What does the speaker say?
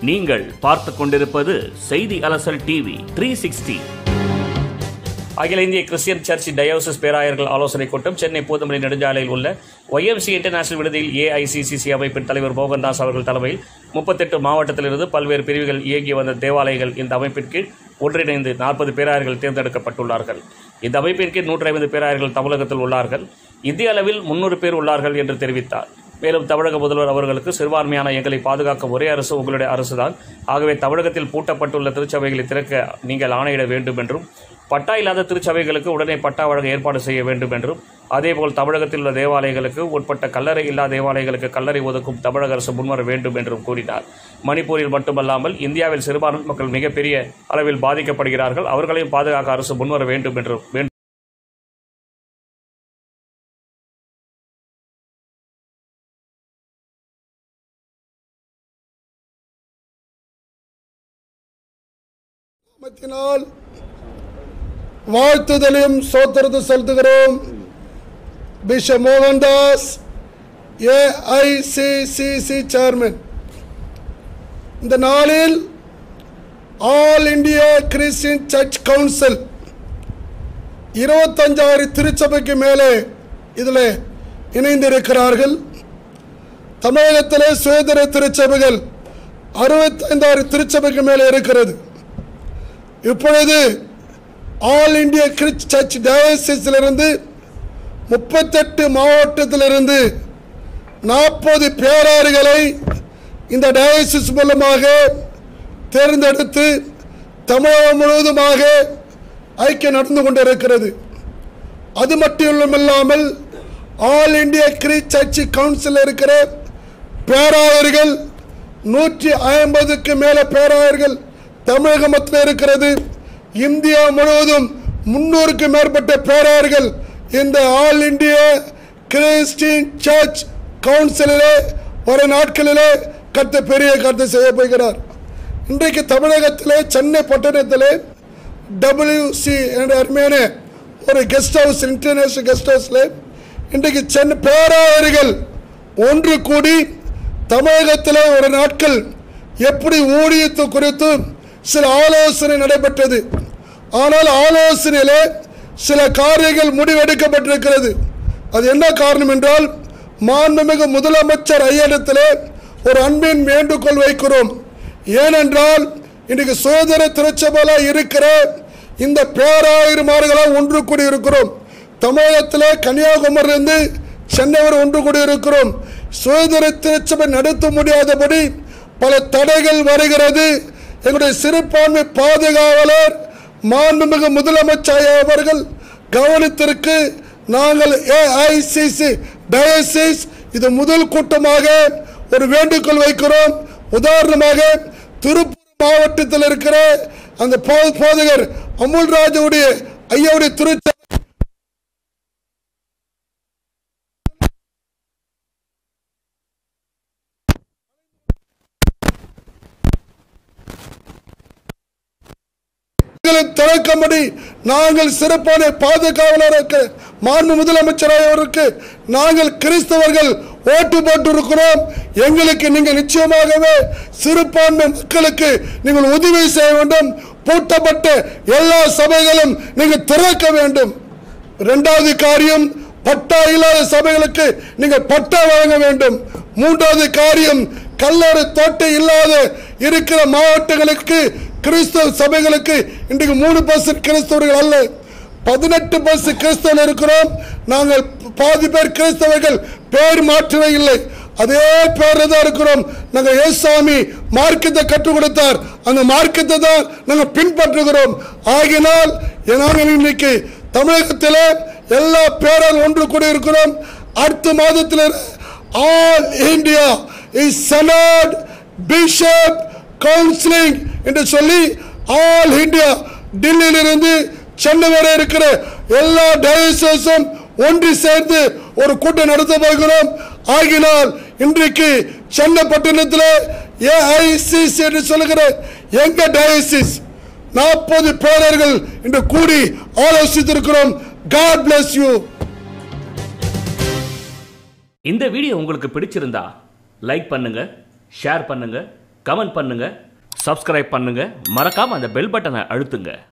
நீங்கள் பார்த்துக் கொண்டிருப்பது செய்தி அலசல் டிவி த்ரீ சிக்ஸ்டி அகில இந்திய கிறிஸ்டியன் சர்ச் டயோசிஸ் பேராயர்கள் ஆலோசனைக் கூட்டம் சென்னை போதுமலை நெடுஞ்சாலையில் உள்ள ஒய்எம்சி இன்டர்நேஷனல் விடுதியில் ஏஐசிசிசி அமைப்பின் தலைவர் மோகன்தாஸ் அவர்கள் தலைமையில் முப்பத்தெட்டு மாவட்டத்திலிருந்து பல்வேறு பிரிவுகள் இயங்கி வந்த தேவாலயங்கள் இந்த அமைப்பின் கீழ் ஒன்றிணைந்து நாற்பது பேராயர்கள் தேர்ந்தெடுக்கப்பட்டுள்ளார்கள் இந்த அமைப்பின் கீழ் நூற்றி ஐம்பது பேராயர்கள் தமிழகத்தில் உள்ளார்கள் இந்திய அளவில் முன்னூறு பேர் உள்ளார்கள் என்று தெரிவித்தார் மேலும் தமிழக முதல்வர் அவர்களுக்கு சிறுபான்மையான எங்களை பாதுகாக்கும் ஒரே அரசு உங்களுடைய அரசுதான் ஆகவே தமிழகத்தில் பூட்டப்பட்டுள்ள திருச்சபைகளை திறக்க நீங்கள் ஆணையிட வேண்டும் என்றும் பட்டா இல்லாத திருச்சபைகளுக்கு உடனே பட்டா வழங்க ஏற்பாடு செய்ய வேண்டும் என்றும் அதேபோல் தமிழகத்தில் உள்ள தேவாலயங்களுக்கு உட்பட்ட கல்லறை இல்லா தேவாலயங்களுக்கு கல்லறை ஒதுக்கும் தமிழக அரசு முன்வர வேண்டும் என்றும் கூறினார் மணிப்பூரில் மட்டுமல்லாமல் இந்தியாவில் சிறுபான்மை மக்கள் மிகப்பெரிய அளவில் பாதிக்கப்படுகிறார்கள் அவர்களையும் பாதுகாக்க அரசு முன்வர வேண்டும் என்றும் வேண்டும் நாமத்தினால் வாழ்த்துதலையும் சோத்திரத்தை செலுத்துகிறோம் பிஷ மோகன்தாஸ் ஏஐசிசிசி சேர்மன் இந்த நாளில் all India Christian church council இருபத்தஞ்சாயிரம் திருச்சபைக்கு மேலே இதில் இணைந்திருக்கிறார்கள் தமிழகத்திலே சுதந்திர திருச்சபைகள் அறுபத்தைந்தாயிரம் திருச்சபைக்கு மேலே இருக்கிறது இப்பொழுது ஆல் இந்தியா கிறிஸ்ட் சர்ச் டயசிஸிலிருந்து முப்பத்தெட்டு மாவட்டத்திலிருந்து நாற்பது பேராறுகளை இந்த டயசிஸ் மூலமாக தேர்ந்தெடுத்து தமிழகம் முழுவதுமாக ஐக்கியம் நடந்து கொண்டிருக்கிறது அது மட்டுமில்லாமல் all India Christ church council இருக்கிற பேராயர்கள் நூற்றி ஐம்பதுக்கு மேலே பேராயர்கள் தமிழக மத்தியில் இருக்கிறது இந்தியா முழுவதும் முன்னூறுக்கு மேற்பட்ட பேராயர்கள் இந்த ஆல் இந்தியா கிறிஸ்டின் சர்ச் கவுன்சிலிலே வர நாட்களிலே கருத்து பெரிய கருத்து செய்ய போகிறார் இன்றைக்கு தமிழகத்திலே சென்னை பட்டணத்திலே டபிள்யூசி என்ற அருமையான ஒரு கெஸ்ட் ஹவுஸ் இன்டர்நேஷனல் கெஸ்ட் ஹவுஸில் இன்றைக்கு சென்னை பேராயர்கள் ஒன்று கூடி தமிழகத்தில் ஒரு நாட்கள் எப்படி ஊழியத்து குறித்து சில ஆலோசனை நடைபெற்றது ஆனால் ஆலோசனையில் சில காரியங்கள் முடிவெடுக்கப்பட்டிருக்கிறது அது என்ன காரணம் என்றால் மாண்புமிகு முதலமைச்சர் ஐயடத்திலே ஒரு அன்பின் வேண்டுகோள் வைக்கிறோம் ஏனென்றால் இன்றைக்கு சுதந்திர திருச்சபையில் இருக்கிற இந்த பேராயிரமார்களாக ஒன்று கூடி இருக்கிறோம் தமிழகத்தில் கன்னியாகுமரியிலிருந்து சென்னை வரை ஒன்று கூடி இருக்கிறோம் சுதந்திர திருச்சபை நடத்த முடியாதபடி பல தடைகள் வருகிறது எங்களுடைய சிறுபான்மை பாதுகாவலர் மாண்புமிகு முதலமைச்சர் அவர்கள் கவனத்திற்கு நாங்கள் ஏஐசிசி டயசிஸ் இது முதல் கூட்டமாக ஒரு வேண்டுகோள் வைக்கிறோம் உதாரணமாக திருப்பூர் மாவட்டத்தில் இருக்கிற அந்த போ- போதகர் அமுல்ராஜுடைய ஐயாவுடைய திருச்சபை நீங்களும் திறக்கும்படி நாங்கள் சிறப்பான பாதுகாவலருக்கு மாண்பு முதலமைச்சராயவருக்கு நாங்கள் கிறிஸ்தவர்கள் ஓட்டு போட்டிருக்கிறோம் எங்களுக்கு நீங்கள் நிச்சயமாகவே சிறுபான்மை மக்களுக்கு நீங்கள் உதவி செய்ய வேண்டும் பூட்டப்பட்ட எல்லா சபைகளும் நீங்கள் திறக்க வேண்டும் இரண்டாவது காரியம் பட்டா இல்லாத சபைகளுக்கு நீங்கள் பட்டா வழங்க வேண்டும் மூன்றாவது காரியம் கல்லறை தோட்டை இல்லாத இருக்கிற மாவட்டங்களுக்கு கிறிஸ்தவ சபைகளுக்கு இன்றைக்கு மூணு பர்சன்ட் கிறிஸ்தவர்கள் அல்ல பதினெட்டு பர்சன்ட் கிறிஸ்தவர்கள் இருக்கிறோம் நாங்கள் பாதி பேர் கிறிஸ்தவர்கள் பேர் மாற்றவே இல்லை அதே பேர்ல தான் இருக்கிறோம் நாங்கள் ஏசாமி மார்க்கத்தை கற்றுக் கொடுத்தார் அந்த மார்க்கத்தை தான் நாங்கள் பின்பற்றுகிறோம் ஆகினால் நாங்கள் இன்னைக்கு தமிழகத்தில் எல்லா பேரால் ஒன்று கூடி இருக்கிறோம் அடுத்த மாதத்தில் all India is senate bishop counselling என்று சொல்லி ஆல் இந்தியா டெல்லியிலிருந்து சென்னை வரை இருக்கிற எல்லா டயசஸும் ஒன்று சேர்ந்து ஒரு கூட்டம் நடத்த போகிறோம் ஆகினால் இன்றைக்கு சென்னை பட்டணத்தில் ஏஐசிசி என்று சொல்லுகிற எங்க டயசிஸ் நாற்பது பேரர்கள் இன்று கூடி ஆலோசித்திருக்கிறோம் காட் bless யூ இந்த வீடியோ உங்களுக்கு பிடிச்சிருந்தா லைக் பண்ணுங்க ஷேர் பண்ணுங்க கமெண்ட் பண்ணுங்க சப்ஸ்கிரைப் பண்ணுங்க மறக்காம அந்த பெல் பட்டனை அழுத்துங்க